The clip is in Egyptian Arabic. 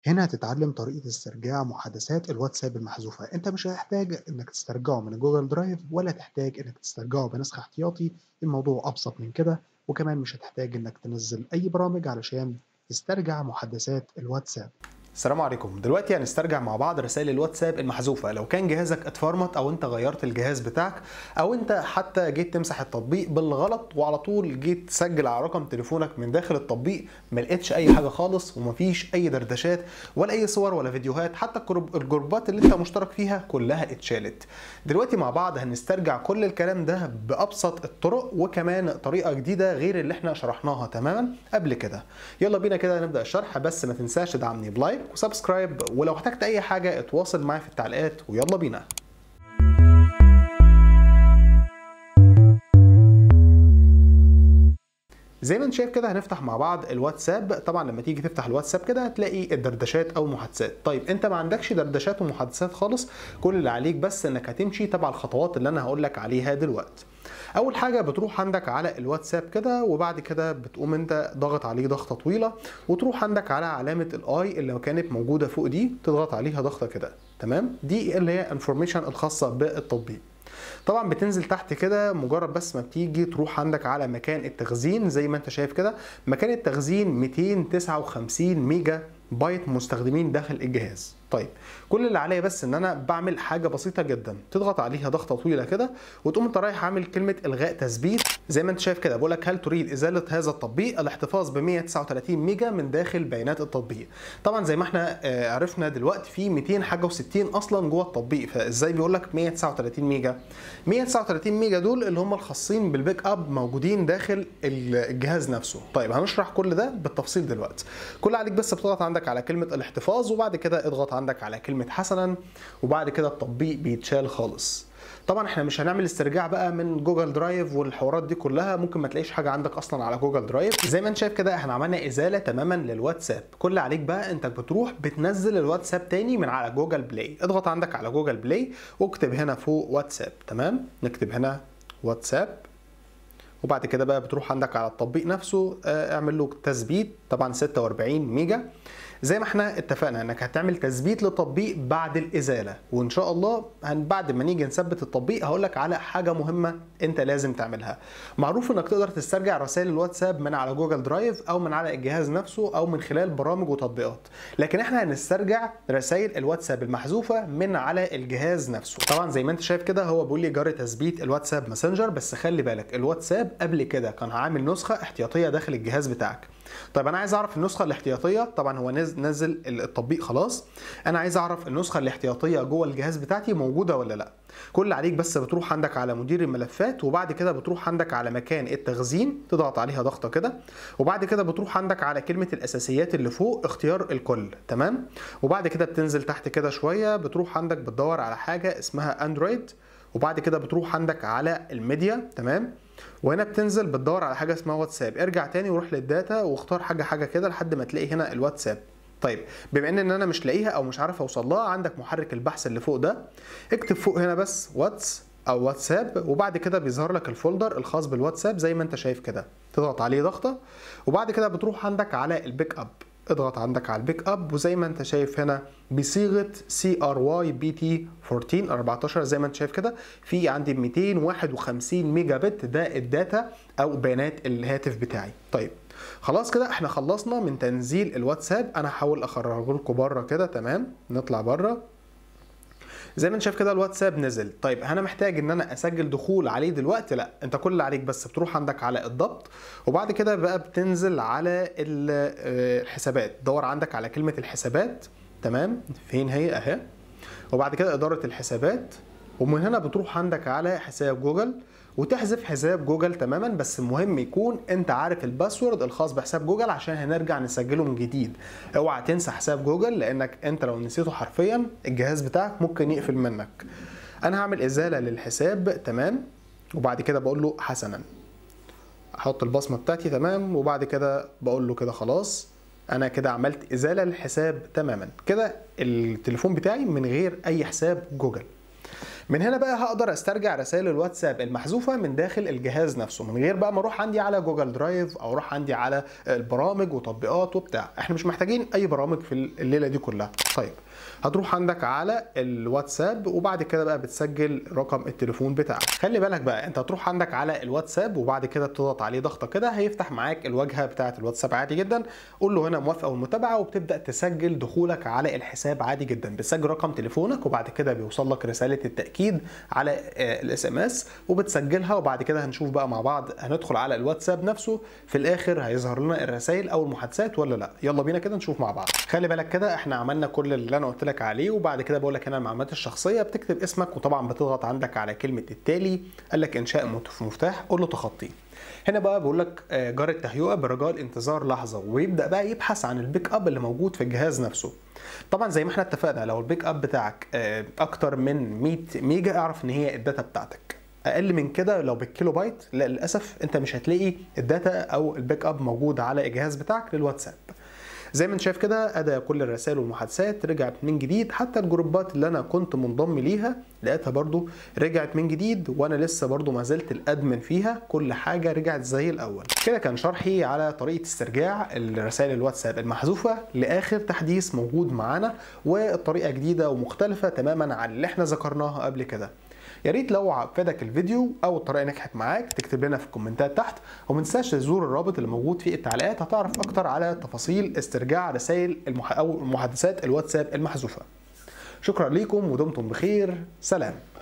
هنا هتتعلم طريقة استرجاع محادثات الواتساب المحذوفة انت مش هتحتاج انك تسترجعه من جوجل درايف ولا تحتاج انك تسترجعه بنسخ احتياطي الموضوع ابسط من كده وكمان مش هتحتاج انك تنزل اي برامج علشان تسترجع محادثات الواتساب السلام عليكم دلوقتي هنسترجع مع بعض رسائل الواتساب المحذوفه لو كان جهازك اتفرمط او انت غيرت الجهاز بتاعك او انت حتى جيت تمسح التطبيق بالغلط وعلى طول جيت تسجل على رقم تليفونك من داخل التطبيق ما لقيتش اي حاجه خالص ومفيش اي دردشات ولا اي صور ولا فيديوهات حتى الجروب- الجروبات اللي انت مشترك فيها كلها اتشالت دلوقتي مع بعض هنسترجع كل الكلام ده بابسط الطرق وكمان طريقه جديده غير اللي احنا شرحناها تماما قبل كده يلا بينا كده نبدا الشرح بس ما تنساش تدعمني بلايك وسبسكرايب ولو احتجت اي حاجه اتواصل معايا في التعليقات ويلا بينا زي ما انت شايف كده هنفتح مع بعض الواتساب طبعا لما تيجي تفتح الواتساب كده هتلاقي الدردشات او محادثات طيب انت ما عندكش دردشات ومحادثات خالص كل اللي عليك بس انك هتمشي تبع الخطوات اللي انا هقول لك عليها دلوقتي اول حاجه بتروح عندك على الواتساب كده وبعد كده بتقوم انت ضغط عليه ضغطه طويله وتروح عندك على علامه الاي اللي كانت موجوده فوق دي تضغط عليها ضغطه كده تمام دي اللي هي انفورميشن الخاصه بالتطبيق طبعا بتنزل تحت كده مجرد بس ما بتيجي تروح عندك على مكان التخزين زي ما انت شايف كده مكان التخزين 259 ميجا بايت مستخدمين داخل الجهاز طيب كل اللي عليا بس ان انا بعمل حاجه بسيطه جدا تضغط عليها ضغطه طويله كده وتقوم انت رايح عامل كلمه الغاء تثبيت زي ما انت شايف كده بقول لك هل تريد ازاله هذا التطبيق الاحتفاظ ب 139 ميجا من داخل بيانات التطبيق طبعا زي ما احنا آه، عرفنا دلوقتي في 200 حاجه و60 اصلا جوه التطبيق فازاي بيقول لك 139 ميجا 139 ميجا دول اللي هم الخاصين بالبيك اب موجودين داخل الجهاز نفسه طيب هنشرح كل ده بالتفصيل دلوقتي كل عليك بس بتضغط عندك على كلمه الاحتفاظ وبعد كده اضغط عندك على كلمه حسنا وبعد كده التطبيق بيتشال خالص طبعا احنا مش هنعمل استرجاع بقى من جوجل درايف والحوارات دي كلها ممكن ما تلاقيش حاجه عندك اصلا على جوجل درايف زي ما انت شايف كده احنا عملنا ازاله تماما للواتساب كل اللي عليك بقى انت بتروح بتنزل الواتساب تاني من على جوجل بلاي اضغط عندك على جوجل بلاي واكتب هنا فوق واتساب تمام نكتب هنا واتساب وبعد كده بقى بتروح عندك على التطبيق نفسه آه، اعمل له تثبيت طبعا 46 ميجا زي ما احنا اتفقنا انك هتعمل تثبيت للتطبيق بعد الازاله وان شاء الله هن بعد ما نيجي نثبت التطبيق هقول لك على حاجه مهمه انت لازم تعملها معروف انك تقدر تسترجع رسائل الواتساب من على جوجل درايف او من على الجهاز نفسه او من خلال برامج وتطبيقات لكن احنا هنسترجع رسائل الواتساب المحذوفه من على الجهاز نفسه طبعا زي ما انت شايف كده هو بيقول لي جري تثبيت الواتساب ماسنجر بس خلي بالك الواتساب قبل كده كان عامل نسخه احتياطيه داخل الجهاز بتاعك طيب انا عايز اعرف النسخه الاحتياطيه طبعا هو نز- نزل التطبيق خلاص انا عايز اعرف النسخه الاحتياطيه جوه الجهاز بتاعتي موجوده ولا لا كل اللي عليك بس بتروح عندك على مدير الملفات وبعد كده بتروح عندك على مكان التخزين تضغط عليها ضغطه كده وبعد كده بتروح عندك على كلمه الاساسيات اللي فوق اختيار الكل تمام وبعد كده بتنزل تحت كده شويه بتروح عندك بتدور على حاجه اسمها اندرويد وبعد كده بتروح عندك على الميديا تمام وهنا بتنزل بتدور على حاجه اسمها واتساب ارجع تاني وروح للداتا واختار حاجه حاجه كده لحد ما تلاقي هنا الواتساب طيب بما ان انا مش لاقيها او مش عارف اوصل لها عندك محرك البحث اللي فوق ده اكتب فوق هنا بس واتس او واتساب وبعد كده بيظهر لك الفولدر الخاص بالواتساب زي ما انت شايف كده تضغط عليه ضغطه وبعد كده بتروح عندك على البيك اب اضغط عندك على البيك اب وزي ما انت شايف هنا بصيغه سي ار واي بي تي 14 14 زي ما انت شايف كده في عندي 251 ميجا بت ده الداتا او بيانات الهاتف بتاعي طيب خلاص كده احنا خلصنا من تنزيل الواتساب انا هحاول اخرجه لكم بره كده تمام نطلع بره زي ما انت شايف كده الواتساب نزل طيب انا محتاج ان انا اسجل دخول عليه دلوقتي لا انت كل اللي عليك بس بتروح عندك على الضبط وبعد كده بقى بتنزل على ال- آه، الحسابات دور عندك على كلمة الحسابات تمام فين هي اهي وبعد كده ادارة الحسابات ومن هنا بتروح عندك على حساب جوجل وتحذف حساب جوجل تماما بس المهم يكون انت عارف الباسورد الخاص بحساب جوجل عشان هنرجع نسجله من جديد اوعى تنسى حساب جوجل لانك انت لو نسيته حرفيا الجهاز بتاعك ممكن يقفل منك انا هعمل ازاله للحساب تمام وبعد كده بقول له حسنا احط البصمه بتاعتي تمام وبعد كده بقول له كده خلاص انا كده عملت ازاله للحساب تماما كده التليفون بتاعي من غير اي حساب جوجل من هنا بقى هقدر استرجع رسائل الواتساب المحذوفه من داخل الجهاز نفسه من غير بقى ما اروح عندي على جوجل درايف او اروح عندي على البرامج وتطبيقات وبتاع احنا مش محتاجين اي برامج في الليله دي كلها طيب هتروح عندك على الواتساب وبعد كده بقى بتسجل رقم التليفون بتاعك خلي بالك بقى انت هتروح عندك على الواتساب وبعد كده بتضغط عليه ضغطه كده هيفتح معاك الواجهه بتاعه الواتساب عادي جدا قول له هنا موافقه والمتابعه وبتبدا تسجل دخولك على الحساب عادي جدا بتسجل رقم تليفونك وبعد كده بيوصل لك رساله التاكيد على الاس ام اس وبتسجلها وبعد كده هنشوف بقى مع بعض هندخل على الواتساب نفسه في الاخر هيظهر لنا الرسائل او المحادثات ولا لا يلا بينا كده نشوف مع بعض خلي بالك كده احنا عملنا كل اللي انا قلت لك عليه وبعد كده بقول لك هنا المعلومات الشخصيه بتكتب اسمك وطبعا بتضغط عندك على كلمه التالي قال لك انشاء مفتاح قول له تخطيه هنا بقى بيقول لك جار التهيئه برجاء الانتظار لحظه ويبدا بقى يبحث عن البيك اب اللي موجود في الجهاز نفسه طبعا زي ما احنا اتفقنا لو البيك اب بتاعك اكتر من 100 ميجا اعرف ان هي الداتا بتاعتك اقل من كده لو بالكيلو بايت لا للاسف انت مش هتلاقي الداتا او الباك اب موجود على الجهاز بتاعك للواتساب زي ما انت شايف كده ادى كل الرسائل والمحادثات رجعت من جديد حتى الجروبات اللي انا كنت منضم ليها لقيتها برضو رجعت من جديد وانا لسه برضو ما زلت الادمن فيها كل حاجه رجعت زي الاول كده كان شرحي على طريقه استرجاع الرسائل الواتساب المحذوفه لاخر تحديث موجود معانا والطريقه جديده ومختلفه تماما عن اللي احنا ذكرناها قبل كده يا ريت لو فادك الفيديو او الطريقه نجحت معاك تكتب لنا في الكومنتات تحت وما تنساش تزور الرابط اللي موجود في التعليقات هتعرف اكتر على تفاصيل استرجاع رسائل المح... او محادثات الواتساب المحذوفه شكرا ليكم ودمتم بخير سلام